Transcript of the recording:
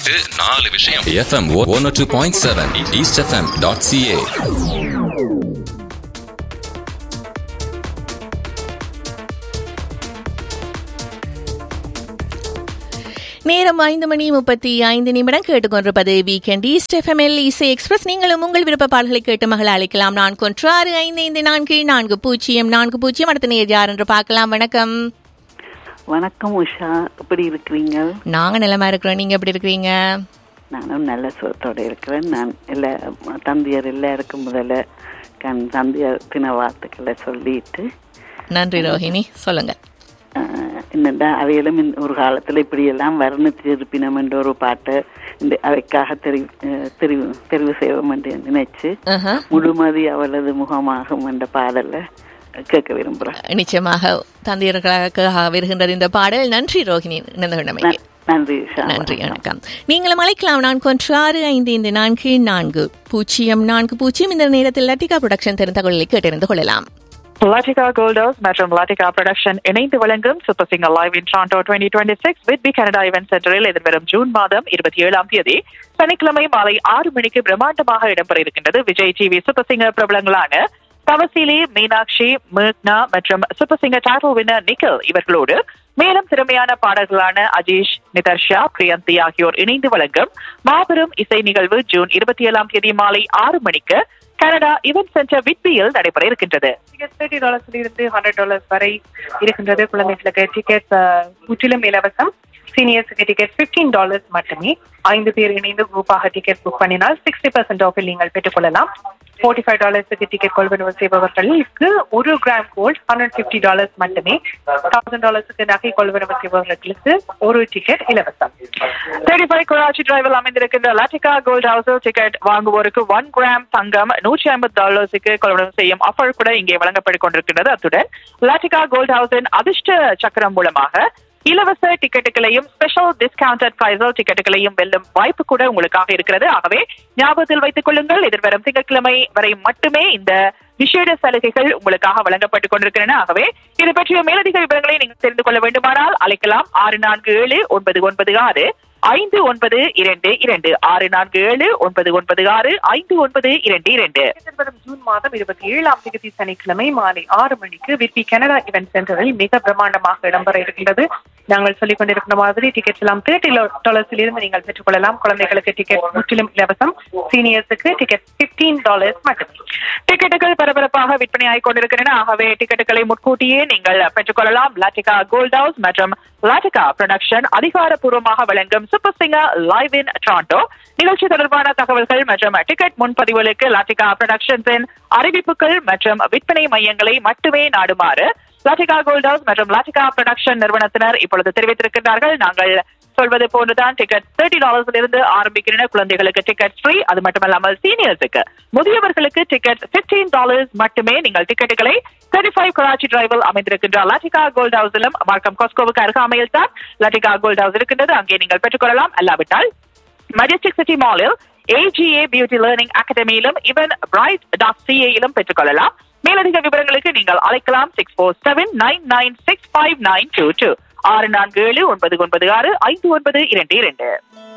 பத்து நாலு விஷயம் FM one two point seven east FM dot CA நேரம் ஐந்து மணி முப்பத்தி ஐந்து நிமிடம் கேட்டுக்கொண்டிருப்பது வீக்கெண்ட் ஈஸ்ட் எஃப்எம்எல் இசை எக்ஸ்பிரஸ் நீங்களும் உங்கள் விருப்ப பாடல்களை கேட்டு மகள் அழைக்கலாம் நான் கொன்று ஆறு ஐந்து ஐந்து நான்கு நான்கு பூஜ்ஜியம் நான்கு பூஜ்ஜியம் அடுத்த நேர் யார் என்று பார்க்கலாம் வணக்கம் வணக்கம் உஷா எப்படி இருக்கிறீங்க நாங்க நிலமா இருக்கிறோம் நீங்க எப்படி இருக்கிறீங்க நானும் நல்ல சுகத்தோட இருக்கிறேன் நான் எல்லா தந்தையர் எல்லாருக்கும் முதல்ல கண் தந்தையர் தின வாழ்த்துக்களை சொல்லிட்டு நன்றி ரோஹிணி சொல்லுங்க ஆஹ், என்னடா அவையிலும் இந்த ஒரு காலத்துல இப்படி எல்லாம் வர்ணித்து இருப்பினம் என்ற ஒரு பாட்டை இந்த அவைக்காக தெரிவு அஹ், தெரிவு தெரிவு செய்வோம் என்று நினைச்சு ஆஹா. முழுமதி அவளது முகமாகும் என்ற பாடலை கேட்க விரும்புறேன் நிச்சயமாக தந்தையர்களாக வருகின்றது இந்த பாடல் நன்றி ரோஹிணி நினைந்தமைக்கு ந- நன்றி உஷா நன்றி வணக்கம் நீங்களும் அழைக்கலாம் நான் கொன்று ஆறு ஐந்து ஐந்து நான்கு நான்கு பூஜ்ஜியம் நான்கு பூஜ்ஜியம் இந்த நேரத்தில் லட்டிகா புரொடக்ஷன் தெரிந்த தகவல்களை கேட்டறிந்து கொள்ளலாம் Latika Gold House மற்றும் Latika Production இணைந்து வழங்கும் super singer live in Toronto twenty twenty six with B Canada event சென்டரில் எதிர்வரும் ஜூன் மாதம் இருபத்தி ஏழாம் தேதி சனிக்கிழமை மாலை ஆறு மணிக்கு பிரம்மாண்டமாக இடம்பெற இருக்கின்றது விஜய் டிவி சூப்பர் சிங்கர் பிரபலங்களான தவசிலி மீனாட்சி மேக்னா மற்றும் super singer title winner Nikhil இவர்களோடு மேலும் திறமையான பாடல்களான அஜீஷ் நிதர்ஷா பிரியந்தி ஆகியோர் இணைந்து வழங்கும் மாபெரும் இசை நிகழ்வு ஜூன் இருபத்தி ஏழாம் தேதி மாலை ஆறு மணிக்கு கனடா இவென்ட் சென்டர் விட்பியில் நடைபெற இருக்கின்றது டிக்கெட் தேர்ட்டி டாலர்ஸ்ல இருந்து ஹண்ட்ரட் டாலர்ஸ் வரை இருக்கின்றது குழந்தைகளுக்கு டிக்கெட் முற்றிலும் இலவசம் சீனியர்ஸுக்கு டிக்கெட் 15 டாலர்ஸ் மட்டுமே ஐந்து பேர் இணைந்து குரூப்பாக டிக்கெட் புக் பண்ணினால் சிக்ஸ்டி பர்சன்ட் ஆஃபில் நீங்கள் பெற்றுக்கொள்ளலாம் ஃபோர்ட்டி ஃபைவ் டாலர்ஸுக்கு டிக்கெட் கொள்வனவு செய்பவர்களுக்கு ஒரு gram gold hundred fifty dollars மட்டுமே தௌசண்ட் டாலர்ஸுக்கு நகை கொள்வனவு செய்பவர்களுக்கு ஒரு டிக்கெட் இலவசம் தேர்ட்டி ஃபைவ் கொராச்சி டிரைவில் அமைந்திருக்கின்ற லாட்டிகா கோல்ட் ஹவுஸில் டிக்கெட் வாங்குவோருக்கு ஒன் கிராம் தங்கம் நூற்றி ஐம்பது டாலர்ஸுக்கு கொள்வனம் செய்யும் ஆஃபர் கூட இங்கே வழங்கப்பட்டுக் கொண்டிருக்கின்றது அத்துடன் லாட்டிகா கோல்ட் ஹவுஸின் அதிர்ஷ்ட சக்கரம் மூலமாக இலவச டிக்கெட்டுகளையும் ஸ்பெஷல் டிஸ்கவுண்டட் பிரைஸில் டிக்கெட்டுகளையும் வெல்லும் வாய்ப்பு கூட உங்களுக்காக இருக்கிறது ஆகவே ஞாபகத்தில் வைத்துக் கொள்ளுங்கள் எதிர்வரும் திங்கட்கிழமை வரை மட்டுமே இந்த விசேட சலுகைகள் உங்களுக்காக வழங்கப்பட்டுக் கொண்டிருக்கின்றன ஆகவே இது பற்றிய மேலதிக விவரங்களை நீங்கள் தெரிந்து கொள்ள வேண்டுமானால் அழைக்கலாம் ஆறு நான்கு ஏழு ஒன்பது ஒன்பது ஆறு ஐந்து ஒன்பது இரண்டு இரண்டு ஆறு நான்கு ஏழு ஒன்பது ஒன்பது ஆறு ஐந்து ஒன்பது இரண்டு இரண்டு எதிர்வரும் ஜூன் மாதம் இருபத்தி ஏழாம் தேதி சனிக்கிழமை மாலை ஆறு மணிக்கு விற்பி கனடா இவென்ட் சென்டரில் மிக பிரம்மாண்டமாக இடம்பெற இருக்கின்றது நாங்கள் சொல்லிக் கொண்டிருக்கிற மாதிரி டிக்கெட் எல்லாம் தேர்ட்டி டாலர்ஸில் இருந்து நீங்கள் பெற்றுக்கொள்ளலாம் குழந்தைகளுக்கு டிக்கெட் முற்றிலும் இலவசம் சீனியர்ஸுக்கு டிக்கெட் 15 டாலர்ஸ் மட்டுமே டிக்கெட்டுகள் பரபரப்பாக விற்பனையாகிக் கொண்டிருக்கின்றன ஆகவே டிக்கெட்டுகளை முன்கூட்டியே நீங்கள் பெற்றுக்கொள்ளலாம் லாட்டிகா கோல்ட் ஹவுஸ் மற்றும் லாட்டிகா ப்ரொடக்ஷன் அதிகாரப்பூர்வமாக வழங்கும் super singer live in Toronto நிகழ்ச்சி தொடர்பான தகவல்கள் மற்றும் டிக்கெட் முன்பதிவுகளுக்கு லாட்டிகா ப்ரொடக்ஷன்ஸின் அறிவிப்புகள் மற்றும் விற்பனை மையங்களை மட்டுமே நாடுமாறு லாட்டிகா கோல்ட் ஹவுஸ் மற்றும் லாட்டிகா ப்ரொடக்ஷன் நிறுவனத்தினர் இப்பொழுது தெரிவித்திருக்கிறார்கள் நாங்கள் சொல்வது போன்றுதான் டிக்கெட் தேர்ட்டி டாலர்ஸ்ல இருந்து ஆரம்பிக்கின்றன குழந்தைகளுக்கு டிக்கெட் ஃப்ரீ அது மட்டுமல்லாமல் சீனியர்ஸுக்கு முதியவர்களுக்கு டிக்கெட் 15 டாலர்ஸ் மட்டுமே நீங்கள் டிக்கெட்டுகளை தேர்ட்டி ஃபைவ் கராச்சி டிரைவில் அமைந்திருக்கின்ற லாட்டிகா கோல்ட் ஹவுஸிலும் மார்க்கம் காஸ்கோவுக்கு அருகாமையில் தான் லாட்டிகா கோல்ட் ஹவுஸ் இருக்கின்றது அங்கே நீங்கள் பெற்றுக்கொள்ளலாம் அல்லாவிட்டால் மஜஸ்டிக் சிட்டி மாலில் ஏஜிஏ பியூட்டி லேர்னிங் அகாடமியிலும் இவன் பிரைட் டாட் சிஏயிலும் பெற்றுக்கொள்ளலாம் மேலதிக விவரங்களுக்கு நீங்கள் அழைக்கலாம் six four seven nine nine six five nine two two ஆறு நான்கு ஏழு ஒன்பது ஒன்பது ஆறு ஐந்து ஒன்பது இரண்டு இரண்டு